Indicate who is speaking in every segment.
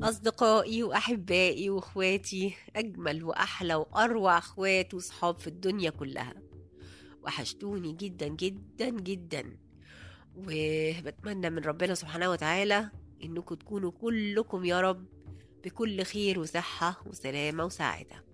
Speaker 1: أصدقائي وأحبائي وإخواتي أجمل وأحلى وأروع إخوات وصحاب في الدنيا كلها وحشتوني جدا جدا جدا وبتمنى من ربنا سبحانه وتعالى إنكم تكونوا كلكم يا رب بكل خير وصحة وسلامة وسعادة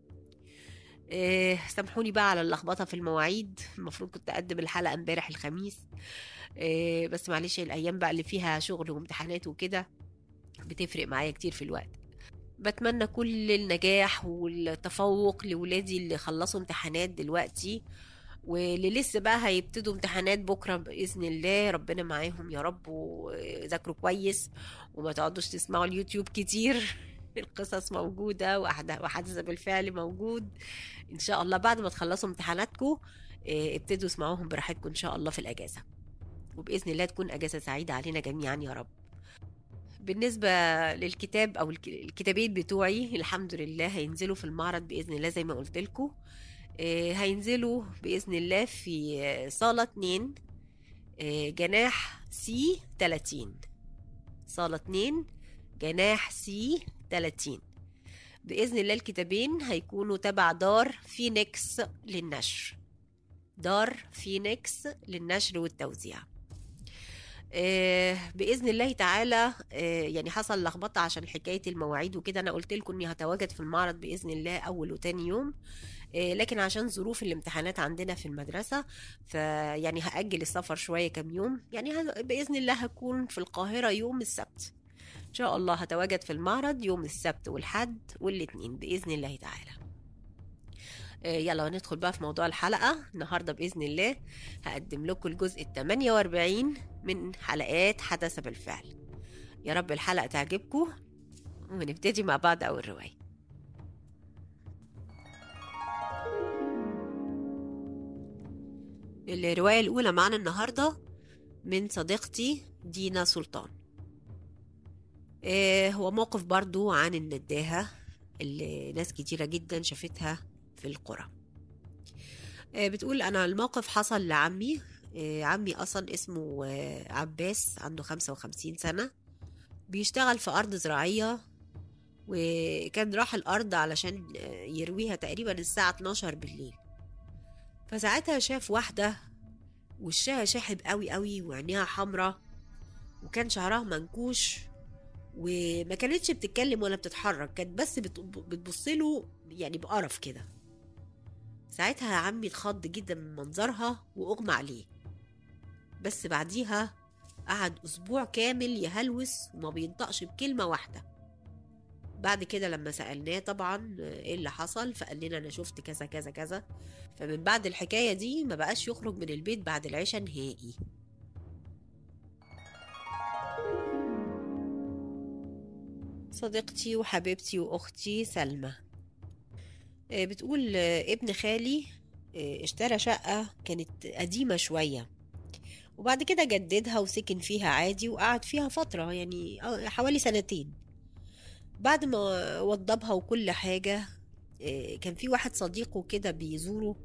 Speaker 1: إيه سامحوني بقى على اللخبطة في المواعيد المفروض كنت أقدم الحلقة امبارح الخميس إيه بس معلش الأيام بقى اللي فيها شغل وامتحانات وكده بتفرق معايا كتير في الوقت بتمنى كل النجاح والتفوق لولادي اللي خلصوا امتحانات دلوقتي واللي لسه بقى هيبتدوا امتحانات بكرة بإذن الله ربنا معاهم يا رب وذاكروا كويس وما تقعدوش تسمعوا اليوتيوب كتير القصص موجودة وحدث بالفعل موجود إن شاء الله بعد ما تخلصوا امتحاناتكم ابتدوا اسمعوهم براحتكم إن شاء الله في الأجازة وبإذن الله تكون أجازة سعيدة علينا جميعا يا رب بالنسبة للكتاب أو الكتابين بتوعي الحمد لله هينزلوا في المعرض بإذن الله زي ما قلت لكم هينزلوا بإذن الله في صالة 2 جناح سي 30 صالة 2 جناح سي 30 بإذن الله الكتابين هيكونوا تبع دار فينيكس للنشر دار فينيكس للنشر والتوزيع باذن الله تعالى يعني حصل لخبطه عشان حكايه المواعيد وكده انا قلت لكم اني هتواجد في المعرض باذن الله اول وتاني يوم لكن عشان ظروف الامتحانات عندنا في المدرسه فيعني هاجل السفر شويه كام يوم يعني باذن الله هكون في القاهره يوم السبت ان شاء الله هتواجد في المعرض يوم السبت والحد والاثنين باذن الله تعالى يلا ندخل بقى في موضوع الحلقة النهاردة بإذن الله هقدم لكم الجزء ال 48 من حلقات حدث بالفعل يا رب الحلقة تعجبكم ونبتدي مع بعض أول رواية الرواية الأولى معنا النهاردة من صديقتي دينا سلطان هو موقف برضو عن النداهة اللي ناس كتيرة جدا شافتها في القرى بتقول أنا الموقف حصل لعمي عمي أصلا اسمه عباس عنده خمسة وخمسين سنة بيشتغل في أرض زراعية وكان راح الأرض علشان يرويها تقريبا الساعة 12 بالليل فساعتها شاف واحدة وشها شاحب قوي قوي وعينيها حمرة وكان شعرها منكوش وما كانتش بتتكلم ولا بتتحرك كانت بس بتبصله يعني بقرف كده ساعتها عمي اتخض جدا من منظرها واغمى عليه بس بعديها قعد اسبوع كامل يهلوس وما بينطقش بكلمه واحده بعد كده لما سالناه طبعا ايه اللي حصل فقال لنا انا شفت كذا كذا كذا فمن بعد الحكايه دي ما بقاش يخرج من البيت بعد العشاء نهائي صديقتي وحبيبتي واختي سلمى بتقول ابن خالي اشترى شقة كانت قديمة شوية وبعد كده جددها وسكن فيها عادي وقعد فيها فترة يعني حوالي سنتين بعد ما وضبها وكل حاجة كان في واحد صديقه كده بيزوره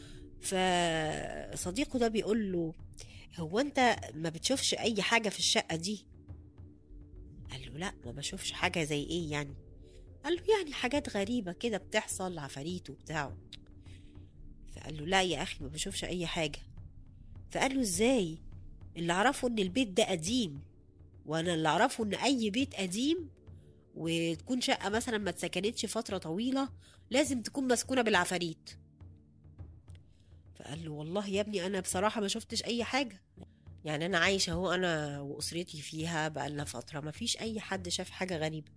Speaker 1: فصديقه ده بيقول له هو انت ما بتشوفش اي حاجة في الشقة دي قال له لا ما بشوفش حاجة زي ايه يعني قال له يعني حاجات غريبة كده بتحصل عفاريت وبتاعه فقال له لا يا أخي ما بشوفش أي حاجة فقال له إزاي اللي أعرفه إن البيت ده قديم وأنا اللي أعرفه إن أي بيت قديم وتكون شقة مثلا ما اتسكنتش فترة طويلة لازم تكون مسكونة بالعفاريت فقال له والله يا ابني أنا بصراحة ما شفتش أي حاجة يعني أنا عايشة أهو أنا وأسرتي فيها بقالنا فترة ما فيش أي حد شاف حاجة غريبة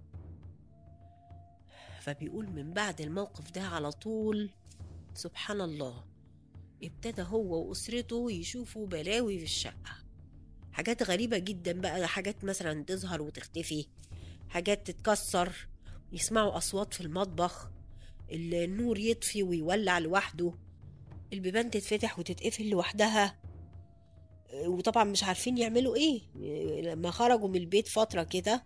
Speaker 1: فبيقول من بعد الموقف ده على طول سبحان الله ابتدى هو وأسرته يشوفوا بلاوي في الشقة حاجات غريبة جدا بقى حاجات مثلا تظهر وتختفي حاجات تتكسر يسمعوا أصوات في المطبخ النور يطفي ويولع لوحده البيبان تتفتح وتتقفل لوحدها وطبعا مش عارفين يعملوا ايه لما خرجوا من البيت فترة كده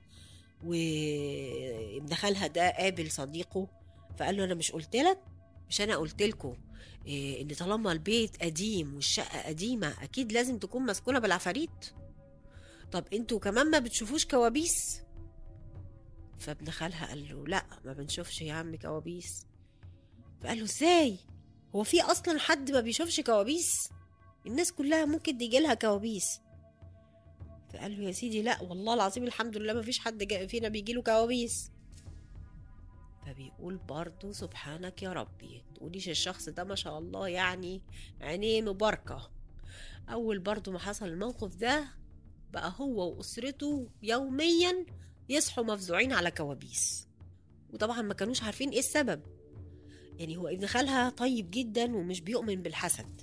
Speaker 1: وابن خالها ده قابل صديقه فقال له انا مش قلت لك مش انا قلت لكم إيه ان طالما البيت قديم والشقه قديمه اكيد لازم تكون مسكونه بالعفاريت طب انتوا كمان ما بتشوفوش كوابيس فابن خالها قال له لا ما بنشوفش يا عم كوابيس فقال له ازاي هو في اصلا حد ما بيشوفش كوابيس الناس كلها ممكن تيجي لها كوابيس فقال له يا سيدي لا والله العظيم الحمد لله ما فيش حد جا- فينا بيجي له كوابيس فبيقول برضه سبحانك يا ربي تقوليش الشخص ده ما شاء الله يعني عينيه مباركة أول برضه ما حصل الموقف ده بقى هو وأسرته يوميا يصحوا مفزوعين على كوابيس وطبعا ما كانوش عارفين ايه السبب يعني هو ابن خالها طيب جدا ومش بيؤمن بالحسد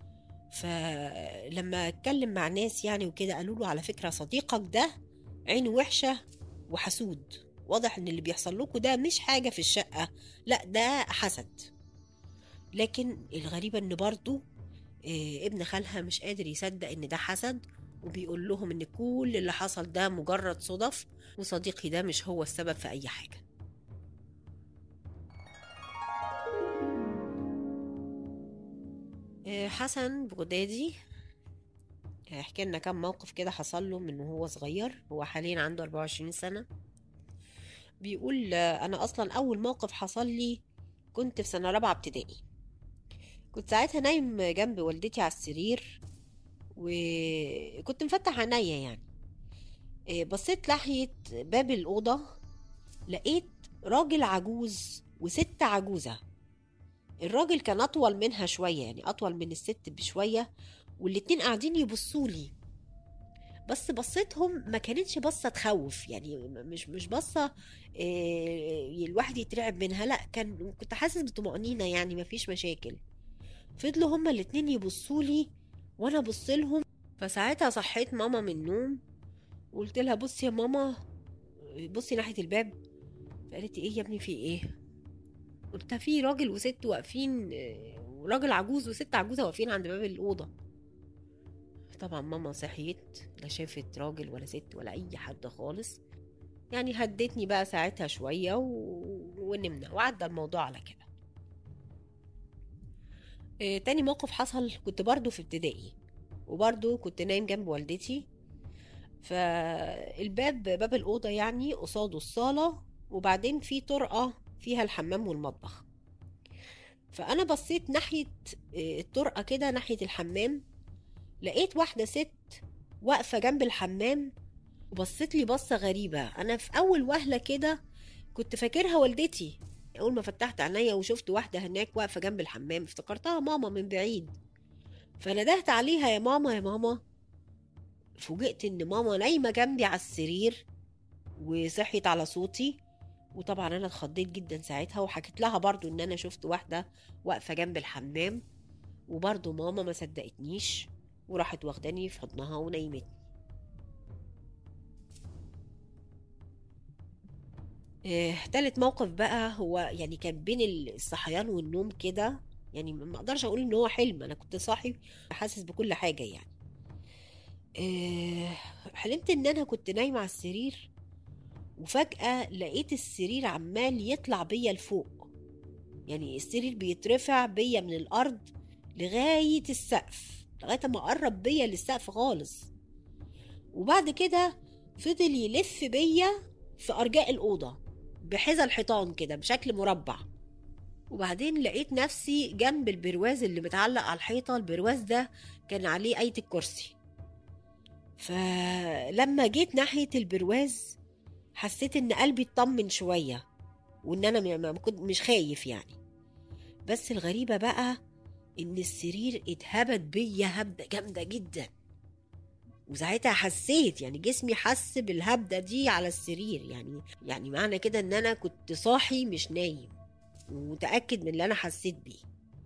Speaker 1: فلما اتكلم مع ناس يعني وكده قالوا له على فكرة صديقك ده عينه وحشة وحسود واضح ان اللي بيحصل لكم ده مش حاجة في الشقة لا ده حسد لكن الغريبة ان برضو آه، ابن خالها مش قادر يصدق ان ده حسد وبيقول لهم ان كل اللي حصل ده مجرد صدف وصديقي ده مش هو السبب في اي حاجة آه، حسن بغدادي حكى لنا كم موقف كده حصل له من وهو صغير هو حاليا عنده 24 سنة بيقول آه، أنا أصلا أول موقف حصل لي كنت في سنة رابعة ابتدائي كنت ساعتها نايم جنب والدتي على السرير وكنت مفتح عينيا يعني آه، بصيت ناحية باب الأوضة لقيت راجل عجوز وست عجوزة الراجل كان أطول منها شوية يعني أطول من الست بشوية والاتنين قاعدين يبصولي بس بصيتهم ما كانتش بصة تخوف يعني مش مش بصة إيه الواحد يترعب منها لا كان كنت حاسس بطمأنينة يعني مفيش مشاكل فضلوا هما الاتنين يبصولي وانا بصلهم فساعتها صحيت ماما من النوم وقلت لها بصي يا ماما بصي ناحية الباب فقالت لي ايه يا ابني في ايه قلت في راجل وست واقفين آه، وراجل عجوز وست عجوزة واقفين عند باب الأوضة طبعا ماما صحيت لا شافت راجل ولا ست ولا أي حد خالص يعني هدتني بقى ساعتها شوية و... ونمنا وعدى الموضوع على كده آه، تاني موقف حصل كنت برضو في ابتدائي وبرضو كنت نايم جنب والدتي فالباب باب الأوضة يعني قصاده الصالة وبعدين في طرقة فيها الحمام والمطبخ فأنا بصيت ناحية آه، الطرقة كده ناحية الحمام لقيت واحدة ست واقفة جنب الحمام وبصت لي بصة غريبة أنا في أول وهلة كده كنت فاكرها والدتي أول ما فتحت عينيا وشفت واحدة هناك واقفة جنب الحمام افتكرتها ماما من بعيد فندهت عليها يا ماما يا ماما فوجئت إن ماما نايمة جنبي على السرير وصحيت على صوتي وطبعا أنا اتخضيت جدا ساعتها وحكيت لها برضو إن أنا شفت واحدة واقفة جنب الحمام وبرضو ماما ما صدقتنيش وراحت واخداني في حضنها ونيمتني آه، تالت موقف بقى هو يعني كان بين الصحيان والنوم كده يعني ما اقدرش اقول ان هو حلم انا كنت صاحي حاسس بكل حاجة يعني آه، حلمت ان انا كنت نايمة على السرير وفجأة لقيت السرير عمال يطلع بيا لفوق يعني السرير بيترفع بيا من الارض لغاية السقف لغاية ما قرب بيا للسقف خالص وبعد كده فضل يلف بيا في أرجاء الأوضة بحذا الحيطان كده بشكل مربع وبعدين لقيت نفسي جنب البرواز اللي متعلق على الحيطة البرواز ده كان عليه آية الكرسي فلما جيت ناحية البرواز حسيت إن قلبي اطمن شوية وإن أنا م- م- كنت مش خايف يعني بس الغريبة بقى إن السرير اتهبت بيا هبدة جامدة جدا وساعتها حسيت يعني جسمي حس بالهبدة دي على السرير يعني يعني معنى كده إن أنا كنت صاحي مش نايم ومتأكد من اللي أنا حسيت بيه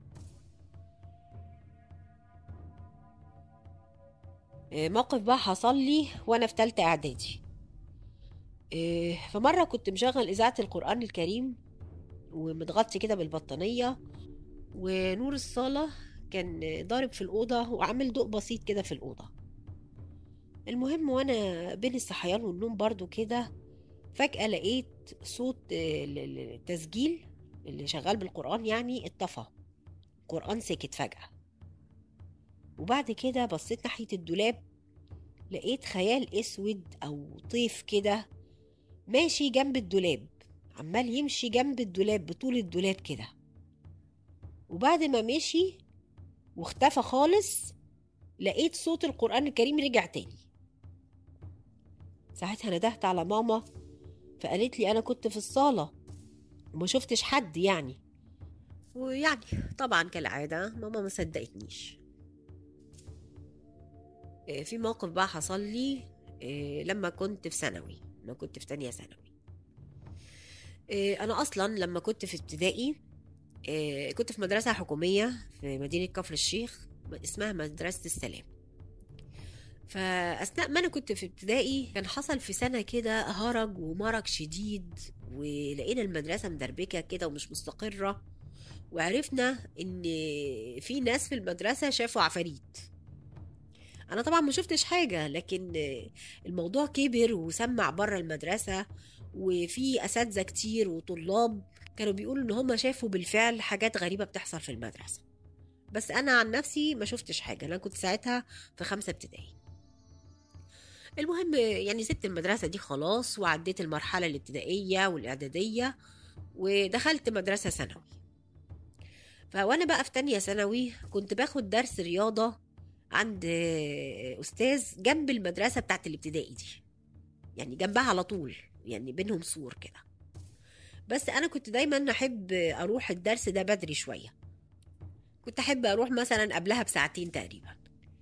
Speaker 1: آه، موقف بقى حصل لي وأنا في تالتة إعدادي آه، فمرة كنت مشغل إذاعة القرآن الكريم ومتغطي كده بالبطانية ونور الصالة كان ضارب في الأوضة وعامل ضوء بسيط كده في الأوضة المهم وأنا بين الصحيان والنوم برضو كده فجأة لقيت صوت آه، ال- ال- التسجيل اللي شغال بالقرآن يعني اتطفى القرآن سكت فجأة وبعد كده بصيت ناحية الدولاب لقيت خيال اسود او طيف كده ماشي جنب الدولاب عمال يمشي جنب الدولاب بطول الدولاب كده وبعد ما مشي واختفى خالص لقيت صوت القرآن الكريم رجع تاني ساعتها ندهت على ماما فقالت لي أنا كنت في الصالة وما شفتش حد يعني ويعني طبعا كالعادة ماما ما صدقتنيش إيه، في موقف بقى حصل لي إيه، لما كنت في ثانوي لما كنت في تانية ثانوي إيه، أنا أصلا لما كنت في ابتدائي إيه، كنت في مدرسة حكومية في مدينة كفر الشيخ اسمها مدرسة السلام فأثناء ما أنا كنت في ابتدائي كان حصل في سنة كده هرج ومرج شديد ولقينا المدرسة مدربكة كده ومش مستقرة وعرفنا إن في ناس في المدرسة شافوا عفاريت أنا طبعا ما شفتش حاجة لكن الموضوع كبر وسمع بره المدرسة وفي أساتذة كتير وطلاب كانوا بيقولوا إن هم شافوا بالفعل حاجات غريبة بتحصل في المدرسة بس أنا عن نفسي ما شفتش حاجة أنا كنت ساعتها في خمسة ابتدائي المهم يعني سبت المدرسة دي خلاص وعديت المرحلة الابتدائية والإعدادية ودخلت مدرسة ثانوي فوانا بقى في تانية ثانوي كنت باخد درس رياضة عند أستاذ جنب المدرسة بتاعت الابتدائي دي يعني جنبها على طول يعني بينهم سور كده بس أنا كنت دايما أحب أروح الدرس ده بدري شوية كنت أحب أروح مثلا قبلها بساعتين تقريبا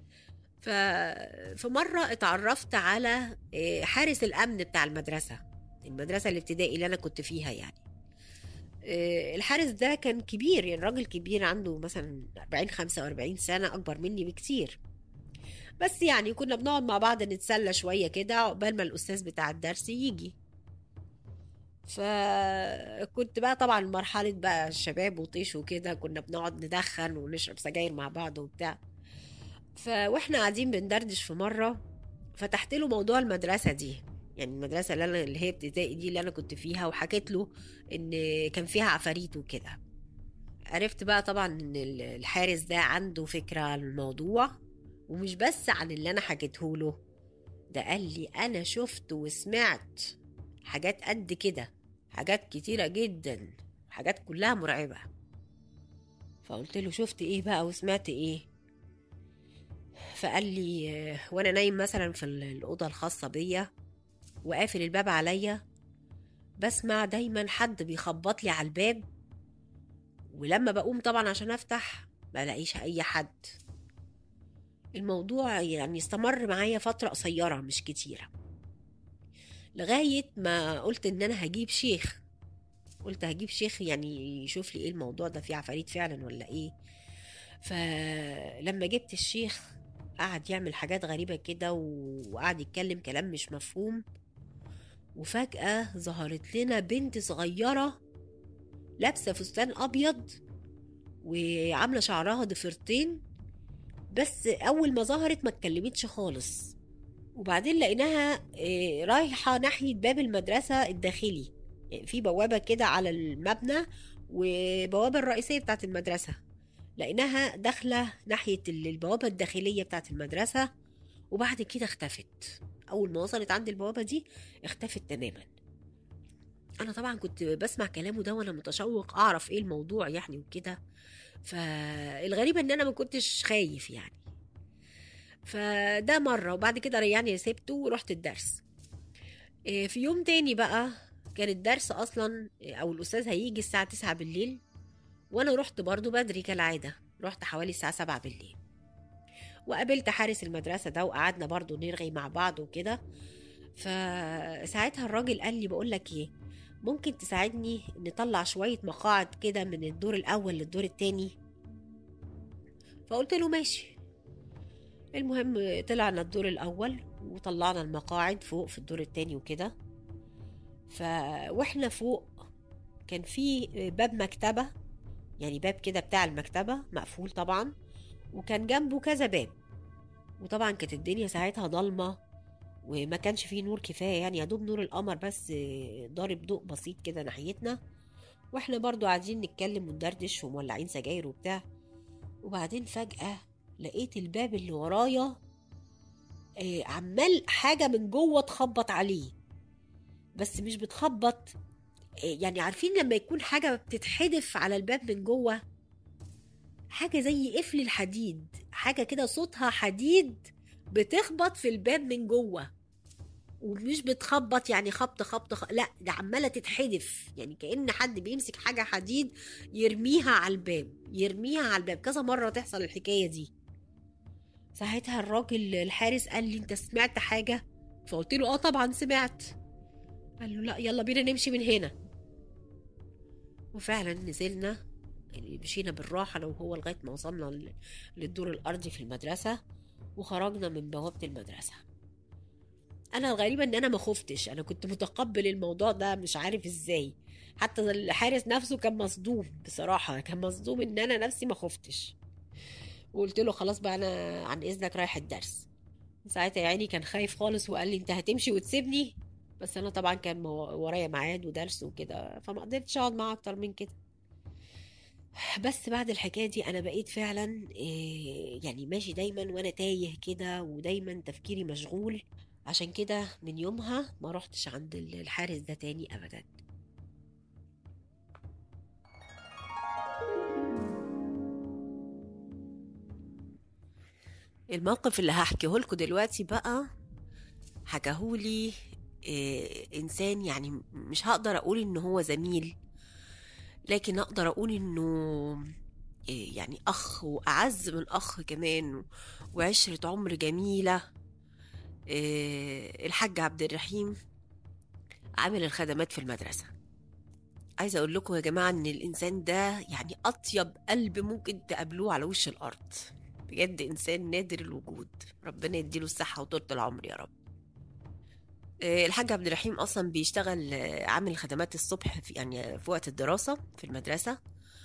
Speaker 1: ففي مرة اتعرفت على حارس الأمن بتاع المدرسة المدرسة الابتدائي اللي أنا كنت فيها يعني الحارس ده كان كبير يعني راجل كبير عنده مثلا 40 45 سنة أكبر مني بكتير بس يعني كنا بنقعد مع بعض نتسلى شوية كده عقبال ما الأستاذ بتاع الدرس يجي فكنت بقى طبعا مرحلة بقى الشباب وطيش وكده كنا بنقعد ندخن ونشرب سجاير مع بعض وبتاع فواحنا قاعدين بندردش في مرة فتحت له موضوع المدرسة دي يعني المدرسة اللي, أنا اللي هي ابتدائي دي اللي أنا كنت فيها وحكيت له إن كان فيها عفاريت وكده عرفت بقى طبعا إن الحارس ده عنده فكرة عن الموضوع ومش بس عن اللي أنا حكيته له ده قال لي أنا شفت وسمعت حاجات قد كده حاجات كتيرة جدا حاجات كلها مرعبة فقلت له شفت ايه بقى وسمعت ايه فقال لي وانا نايم مثلا في الأوضة الخاصة بيا وقافل الباب عليا بسمع دايما حد بيخبط لي على الباب ولما بقوم طبعا عشان افتح بلاقيش اي حد الموضوع يعني استمر معايا فترة قصيرة مش كتيرة لغاية ما قلت ان انا هجيب شيخ قلت هجيب شيخ يعني يشوف لي ايه الموضوع ده فيه عفاريت فعلا ولا ايه فلما جبت الشيخ قعد يعمل حاجات غريبة كده وقعد يتكلم كلام مش مفهوم وفجأة ظهرت لنا بنت صغيرة لابسة فستان أبيض وعاملة شعرها ضفيرتين بس أول ما ظهرت ما اتكلمتش خالص وبعدين لقيناها رايحة ناحية باب المدرسة الداخلي يعني في بوابة كده على المبنى وبوابة الرئيسية بتاعت المدرسة لقيناها داخلة ناحية البوابة الداخلية بتاعت المدرسة وبعد كده اختفت أول ما وصلت عند البوابة دي اختفت تماما أنا طبعا كنت بسمع كلامه ده وأنا متشوق أعرف إيه الموضوع يعني وكده فالغريبة إن أنا ما كنتش خايف يعني فده مرة وبعد كده يعني سبته ورحت الدرس في يوم تاني بقى كان الدرس أصلا أو الأستاذ هيجي الساعة تسعة بالليل وأنا رحت برضو بدري كالعادة رحت حوالي الساعة سبعة بالليل وقابلت حارس المدرسة ده وقعدنا برضو نرغي مع بعض وكده فساعتها الراجل قال لي بقول لك ايه ممكن تساعدني نطلع شوية مقاعد كده من الدور الأول للدور التاني فقلت له ماشي المهم طلعنا الدور الأول وطلعنا المقاعد فوق في الدور التاني وكده ف واحنا فوق كان في باب مكتبة يعني باب كده بتاع المكتبة مقفول طبعا وكان جنبه كذا باب وطبعا كانت الدنيا ساعتها ضلمة وما كانش فيه نور كفاية يعني يا دوب نور القمر بس ضارب ضوء بسيط كده ناحيتنا واحنا برضو قاعدين نتكلم وندردش ومولعين سجاير وبتاع وبعدين فجأة لقيت الباب اللي ورايا عمال حاجة من جوه تخبط عليه بس مش بتخبط إيه يعني عارفين لما يكون حاجة بتتحدف على الباب من جوه حاجة زي قفل الحديد حاجة كده صوتها حديد بتخبط في الباب من جوه ومش بتخبط يعني خبط خبط خ... لا ده عمالة تتحدف يعني كأن حد بيمسك حاجة حديد يرميها على الباب يرميها على الباب كذا مرة تحصل الحكاية دي ساعتها الراجل الحارس قال لي انت سمعت حاجة فقلت له اه طبعا سمعت قال له لا يلا بينا نمشي من هنا وفعلا نزلنا يعني مشينا بالراحة أنا وهو لغاية ما وصلنا لل- للدور الأرضي في المدرسة وخرجنا من بوابة المدرسة أنا الغريبة إن أنا ما خفتش أنا كنت متقبل الموضوع ده مش عارف إزاي حتى الحارس نفسه كان مصدوم بصراحة كان مصدوم إن أنا نفسي ما خفتش وقلت له خلاص بقى أنا عن إذنك رايح الدرس ساعتها يا عيني كان خايف خالص وقال لي أنت هتمشي وتسيبني بس أنا طبعا كان مو- ورايا ميعاد ودرس وكده فما قدرتش أقعد معاه أكتر من كده بس بعد الحكاية دي أنا بقيت فعلا إيه، يعني ماشي دايما وأنا تايه كده ودايما تفكيري مشغول عشان كده من يومها ما رحتش عند الحارس ده تاني أبدا الموقف اللي هحكيه لكم دلوقتي بقى حكاهولي إيه إنسان يعني مش هقدر أقول إن هو زميل لكن أقدر أقول إنه إيه يعني أخ وأعز من أخ كمان وعشرة عمر جميلة إيه الحاج عبد الرحيم عامل الخدمات في المدرسة عايزة أقول لكم يا جماعة إن الإنسان ده يعني أطيب قلب ممكن تقابلوه على وش الأرض بجد إنسان نادر الوجود ربنا يديله الصحة وطولة العمر يا رب آه، الحاج عبد الرحيم أصلا بيشتغل آه، عامل خدمات الصبح في يعني في وقت الدراسة في المدرسة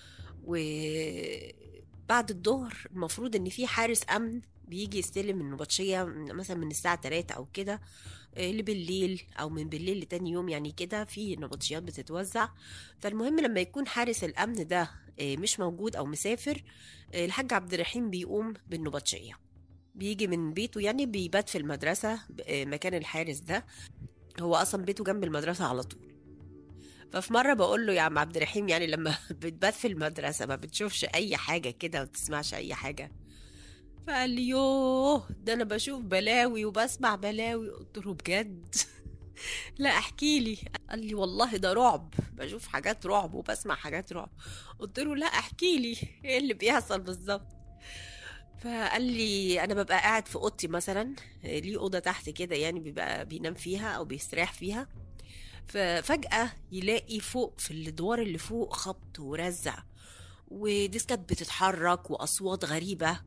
Speaker 1: وبعد الظهر المفروض إن في حارس أمن بيجي يستلم النبطشية مثلا من الساعة 3 أو كده آه، لبالليل أو من بالليل لتاني يوم يعني كده في نبطشيات بتتوزع فالمهم لما يكون حارس الأمن ده آه، مش موجود أو مسافر آه، الحاج عبد الرحيم بيقوم بالنبطشية بيجي من بيته يعني بيبات في المدرسة آه، مكان الحارس ده هو أصلا بيته جنب المدرسة على طول ففي مرة بقول له يا عم عبد الرحيم يعني لما بتبات في المدرسة ما بتشوفش أي حاجة كده وتسمعش أي حاجة فقال لي يوه ده أنا بشوف بلاوي وبسمع بلاوي قلت له بجد لا احكي لي قال لي والله ده رعب بشوف حاجات رعب وبسمع حاجات رعب قلت له لا احكي لي ايه اللي بيحصل بالظبط فقال لي انا ببقى قاعد في اوضتي مثلا ليه اوضه تحت كده يعني بيبقى بينام فيها او بيستريح فيها ففجاه يلاقي فوق في الادوار اللي فوق خبط ورزع وديسكات بتتحرك واصوات غريبه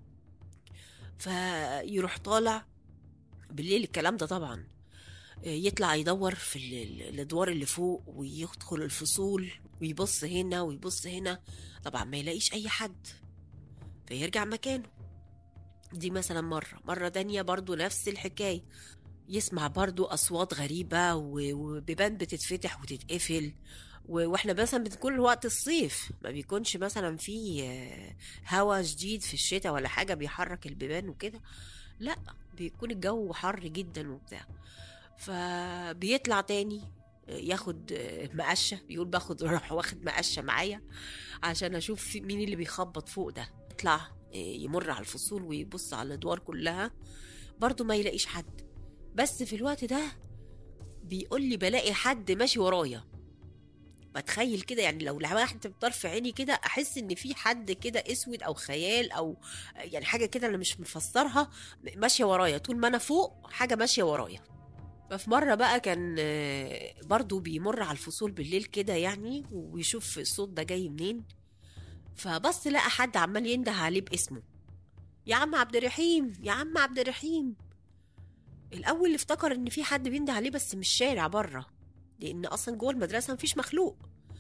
Speaker 1: فيروح طالع بالليل الكلام ده طبعا يطلع يدور في ال- ال- الادوار اللي فوق ويدخل الفصول ويبص هنا ويبص هنا طبعا ما يلاقيش اي حد فيرجع مكانه دي مثلا مرة مرة تانية برضو نفس الحكاية يسمع برضو أصوات غريبة و- وبيبان بتتفتح وتتقفل و- واحنا مثلا بتكون وقت الصيف ما بيكونش مثلا في آه، هوا شديد في الشتاء ولا حاجة بيحرك البيبان وكده لا بيكون الجو حر جدا وبتاع فبيطلع تاني ياخد مقشة بيقول باخد راح واخد مقشة معايا عشان اشوف في- مين اللي بيخبط فوق ده يطلع يمر على الفصول ويبص على الادوار كلها برضه ما يلاقيش حد بس في الوقت ده بيقول لي بلاقي حد ماشي ورايا بتخيل كده يعني لو لمحت بطرف عيني كده احس ان في حد كده اسود او خيال او يعني حاجه كده انا مش مفسرها ماشيه ورايا طول ما انا فوق حاجه ماشيه ورايا ففي مرة بقى كان آه، برضو بيمر على الفصول بالليل كده يعني ويشوف الصوت ده جاي منين فبص لقى حد عمال ينده عليه باسمه يا عم عبد الرحيم يا عم عبد الرحيم الأول افتكر إن في حد بينده عليه بس مش شارع بره لأن أصلا جوه المدرسة مفيش مخلوق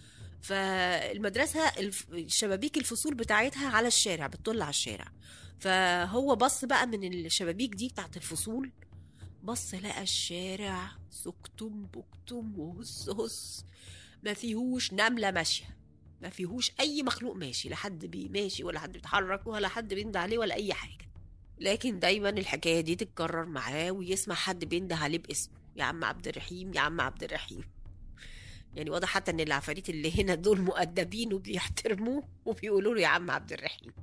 Speaker 1: فالمدرسة الف- شبابيك الفصول بتاعتها على الشارع بتطل على الشارع فهو بص بقى من الشبابيك دي بتاعت الفصول بص لقى الشارع سكتم بكتم وهس هس ما فيهوش نملة ماشية ما فيهوش أي مخلوق ماشي لا حد بي- ماشي ولا حد بيتحرك ولا حد بينده عليه ولا أي حاجة لكن دايما الحكاية دي تتكرر معاه ويسمع حد بينده عليه باسمه يا عم عبد الرحيم يا عم عبد الرحيم يعني واضح حتى ان العفاريت اللي هنا دول مؤدبين وبيحترموه وبيقولوا له يا عم عبد الرحيم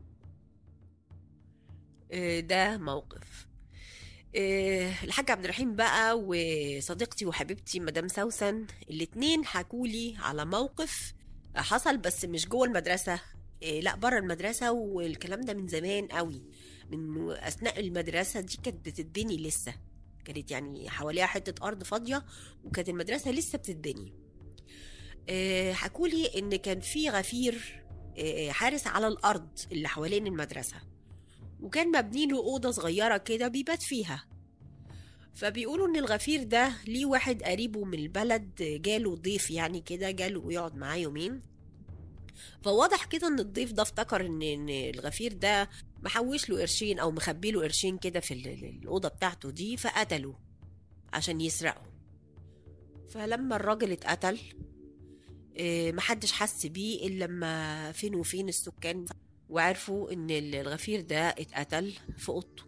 Speaker 1: آه، ده موقف آه، الحاج عبد الرحيم بقى وصديقتي وحبيبتي مدام سوسن الاتنين حكولي على موقف حصل بس مش جوه المدرسة آه، لا بره المدرسة والكلام ده من زمان قوي من أثناء المدرسة دي كانت بتتبني لسه كانت يعني حواليها حتة أرض فاضية وكانت المدرسة لسه بتتبني آه، حكولي إن كان في غفير آه، حارس على الأرض اللي حوالين المدرسة وكان مبني له أوضة صغيرة كده بيبات فيها فبيقولوا إن الغفير ده ليه واحد قريبه من البلد جاله ضيف يعني كده جاله ويقعد معاه يومين فواضح كده إن الضيف ده افتكر إن إن الغفير ده محوش له قرشين أو مخبي له قرشين كده في ال- ال- الأوضة بتاعته دي فقتله عشان يسرقه فلما الراجل اتقتل آه، محدش حس بيه إلا لما فين وفين السكان وعرفوا إن الغفير ده اتقتل في أوضته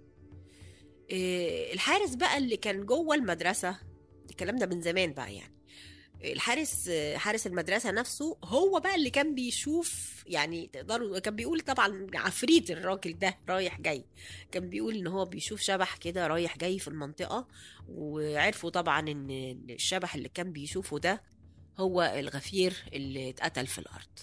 Speaker 1: آه، الحارس بقى اللي كان جوه المدرسة الكلام ده من زمان بقى يعني الحارس آه، حارس المدرسة نفسه هو بقى اللي كان بيشوف يعني تقدروا كان بيقول طبعا عفريت الراجل ده رايح جاي كان بيقول ان هو بيشوف شبح كده رايح جاي في المنطقة وعرفوا طبعا ان الشبح اللي كان بيشوفه ده هو الغفير اللي اتقتل في الأرض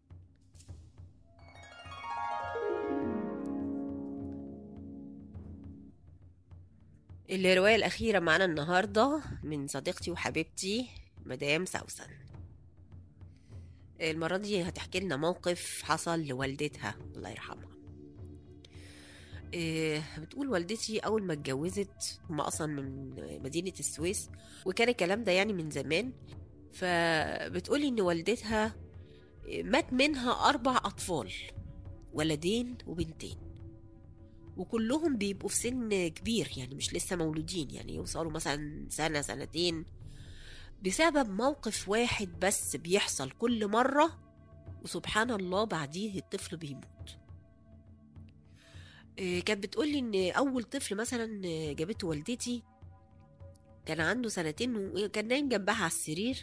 Speaker 1: الرواية الأخيرة معانا النهاردة من صديقتي وحبيبتي مدام سوسن المرة دي هتحكي لنا موقف حصل لوالدتها الله يرحمها إيه، بتقول والدتي أول ما اتجوزت هم أصلا من مدينة السويس وكان الكلام ده يعني من زمان فبتقولي إن والدتها مات منها أربع أطفال ولدين وبنتين وكلهم بيبقوا في سن كبير يعني مش لسه مولودين يعني يوصلوا مثلا سنة سنتين بسبب موقف واحد بس بيحصل كل مرة وسبحان الله بعديه الطفل بيموت إيه، كانت بتقولي ان اول طفل مثلا جابته والدتي كان عنده سنتين وكان نايم جنبها على السرير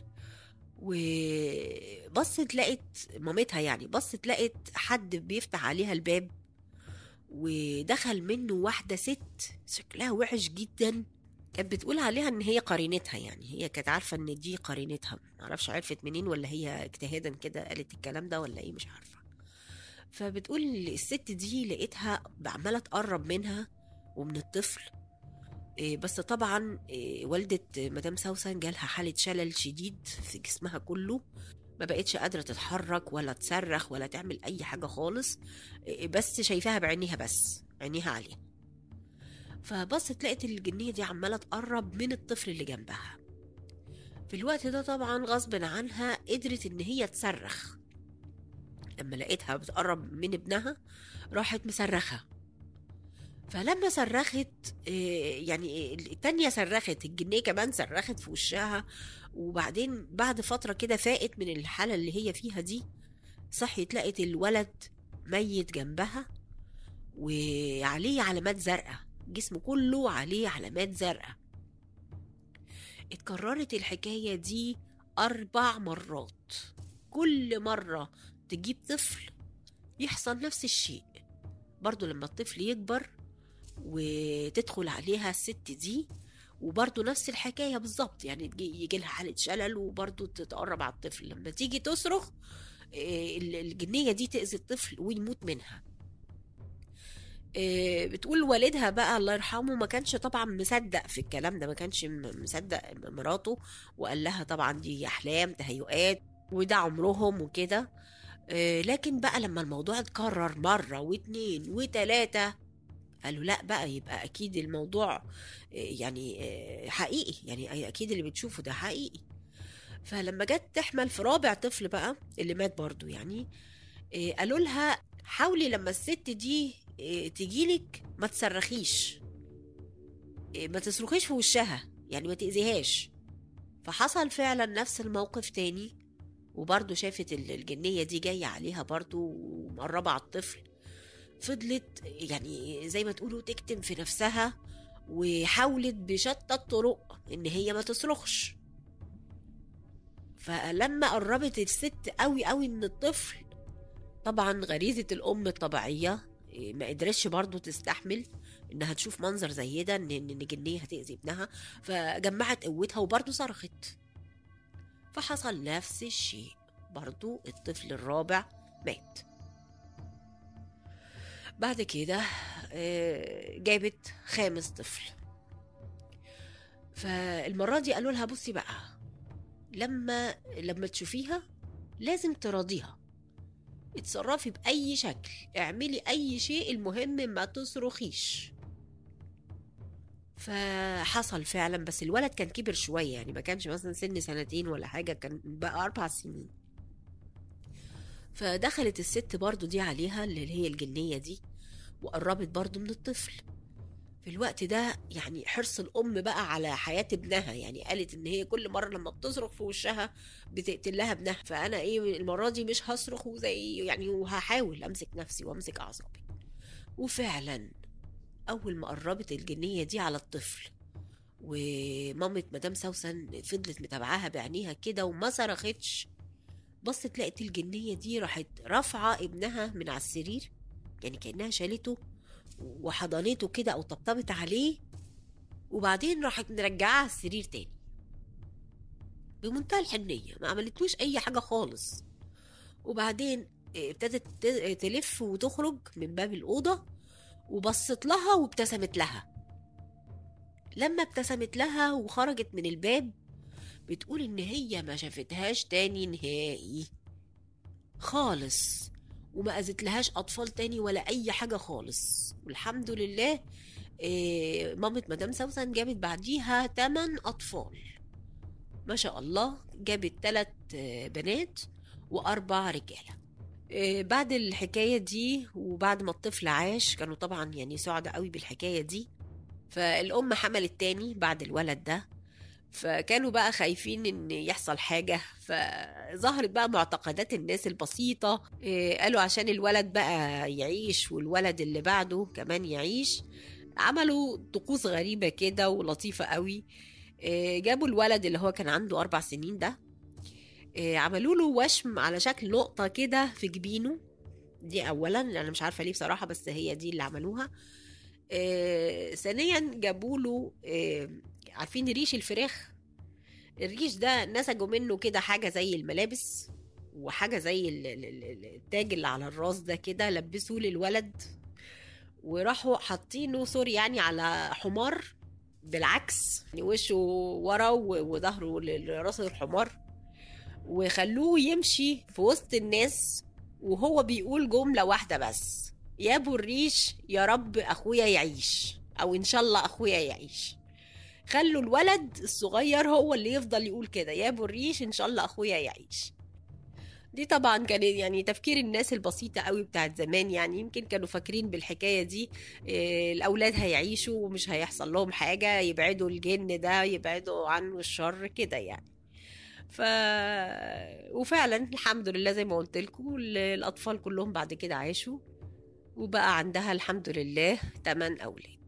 Speaker 1: وبصت لقت مامتها يعني بصت لقت حد بيفتح عليها الباب ودخل منه واحدة ست شكلها وحش جدا كانت بتقول عليها ان هي قرينتها يعني هي كانت عارفة ان دي قرينتها معرفش عرفت منين ولا هي اجتهادا كده قالت الكلام ده ولا ايه مش عارفة فبتقول الست دي لقيتها عمالة تقرب منها ومن الطفل إيه، بس طبعا إيه، والدة مدام سوسن جالها حالة شلل شديد في جسمها كله ما بقتش قادرة تتحرك ولا تصرخ ولا تعمل أي حاجة خالص إيه، بس شايفاها بعينيها بس عينيها عليها فبصت لقت الجنية دي عمالة تقرب من الطفل اللي جنبها في الوقت ده طبعا غصب عنها قدرت ان هي تصرخ لما لقيتها بتقرب من ابنها راحت مصرخة فلما صرخت إيه، يعني التانية صرخت الجنية كمان صرخت في وشها وبعدين بعد فترة كده فاقت من الحالة اللي هي فيها دي صحيت لقت الولد ميت جنبها وعليه علامات زرقاء جسمه كله عليه علامات زرقاء اتكررت الحكاية دي أربع مرات كل مرة تجيب طفل يحصل نفس الشيء برضو لما الطفل يكبر وتدخل عليها الست دي وبرضه نفس الحكاية بالظبط يعني تجي- يجي لها حالة شلل وبرضه تتقرب على الطفل لما تيجي تصرخ إيه، ال- الجنية دي تأذي الطفل ويموت منها إيه، بتقول والدها بقى الله يرحمه ما كانش طبعا مصدق في الكلام ده ما كانش م- مصدق مراته وقال لها طبعا دي أحلام تهيؤات وده عمرهم وكده إيه، لكن بقى لما الموضوع اتكرر مرة واتنين وتلاتة قالوا لا بقى يبقى أكيد الموضوع إيه، يعني إيه، حقيقي يعني أكيد اللي بتشوفه ده حقيقي فلما جت تحمل في رابع طفل بقى اللي مات برضو يعني إيه، قالوا لها حاولي لما الست دي إيه، تجيلك ما تصرخيش إيه، ما تصرخيش في وشها يعني ما تأذيهاش فحصل فعلا نفس الموقف تاني وبرضه شافت ال- الجنية دي جاية عليها برضه ومقربة على الطفل فضلت يعني زي ما تقولوا تكتم في نفسها وحاولت بشتى الطرق ان هي ما تصرخش فلما قربت الست قوي قوي من الطفل طبعا غريزة الأم الطبيعية إيه، ما قدرتش برضو تستحمل انها تشوف منظر زي ده ان ان جنيه هتأذي ابنها فجمعت قوتها وبرضو صرخت فحصل نفس الشيء برضو الطفل الرابع مات بعد كده آه، جابت خامس طفل فالمرة دي قالوا لها بصي بقى لما لما تشوفيها لازم تراضيها اتصرفي بأي شكل اعملي أي شيء المهم ما تصرخيش فحصل فعلا بس الولد كان كبر شوية يعني ما كانش مثلا سن سنتين ولا حاجة كان بقى أربع سنين فدخلت الست برضو دي عليها اللي هي الجنية دي وقربت برضو من الطفل في الوقت ده يعني حرص الأم بقى على حياة ابنها يعني قالت إن هي كل مرة لما بتصرخ في وشها بتقتل لها ابنها فأنا إيه المرة دي مش هصرخ وزي يعني وهحاول أمسك نفسي وأمسك أعصابي وفعلا أول ما قربت الجنية دي على الطفل ومامة مدام سوسن فضلت متابعاها بعينيها كده وما صرختش بصت لقت الجنية دي راحت رافعة ابنها من على السرير يعني كأنها شالته وحضنته كده أو طبطبت عليه وبعدين راحت مرجعاه على السرير تاني بمنتهى الحنية ما عملتلوش أي حاجة خالص وبعدين ابتدت ت- تلف وتخرج من باب الأوضة وبصت لها وابتسمت لها لما ابتسمت لها وخرجت من الباب بتقول إن هي ما شافتهاش تاني نهائي خالص وما أذت لهاش أطفال تاني ولا أي حاجة خالص والحمد لله إيه مامة مدام سوسن جابت بعديها تمن أطفال ما شاء الله جابت تلات آه، بنات وأربع رجالة إيه بعد الحكاية دي وبعد ما الطفل عاش كانوا طبعا يعني سعداء قوي بالحكاية دي فالأم حملت تاني بعد الولد ده فكانوا بقى خايفين ان يحصل حاجة فظهرت بقى معتقدات الناس البسيطة إيه، قالوا عشان الولد بقى يعيش والولد اللي بعده كمان يعيش عملوا طقوس غريبة كده ولطيفة قوي إيه، جابوا الولد اللي هو كان عنده أربع سنين ده إيه، عملوا له وشم على شكل نقطة كده في جبينه دي أولا أنا مش عارفة ليه بصراحة بس هي دي اللي عملوها إيه، ثانيا جابوا له إيه، عارفين ريش الفراخ الريش ده نسجوا منه كده حاجة زي الملابس وحاجة زي ال- ال- ال- التاج اللي على الراس ده كده لبسوه للولد وراحوا حاطينه سوري يعني على حمار بالعكس يعني وشه ورا و- وظهره لراس الحمار وخلوه يمشي في وسط الناس وهو بيقول جملة واحدة بس يا ابو الريش يا رب اخويا يعيش او ان شاء الله اخويا يعيش خلوا الولد الصغير هو اللي يفضل يقول كده يا ابو الريش ان شاء الله اخويا يعيش دي طبعا كان يعني تفكير الناس البسيطة قوي بتاعت زمان يعني يمكن كانوا فاكرين بالحكاية دي إيه، الأولاد هيعيشوا ومش هيحصل لهم حاجة يبعدوا الجن ده يبعدوا عنه الشر كده يعني ف وفعلا الحمد لله زي ما قلت لكم الأطفال كلهم بعد كده عاشوا وبقى عندها الحمد لله تمن أولاد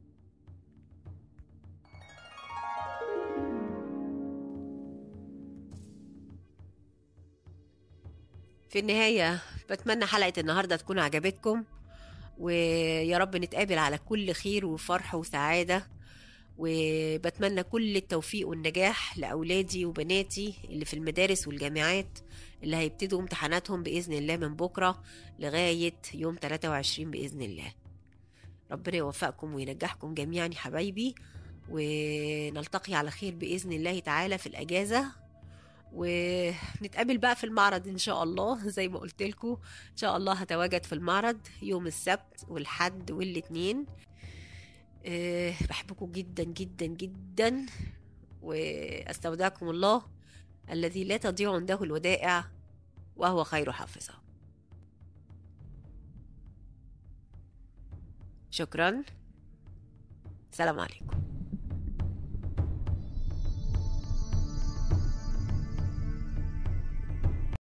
Speaker 1: في النهاية بتمنى حلقة النهاردة تكون عجبتكم ويا رب نتقابل على كل خير وفرح وسعادة وبتمنى كل التوفيق والنجاح لأولادي وبناتي اللي في المدارس والجامعات اللي هيبتدوا امتحاناتهم بإذن الله من بكرة لغاية يوم 23 بإذن الله ربنا يوفقكم وينجحكم جميعا يا حبايبي ونلتقي على خير بإذن الله تعالى في الأجازة ونتقابل بقى في المعرض ان شاء الله زي ما قلت لكم ان شاء الله هتواجد في المعرض يوم السبت والحد والاثنين أه بحبكم جدا جدا جدا واستودعكم الله الذي لا تضيع عنده الودائع وهو خير حافظه شكرا سلام عليكم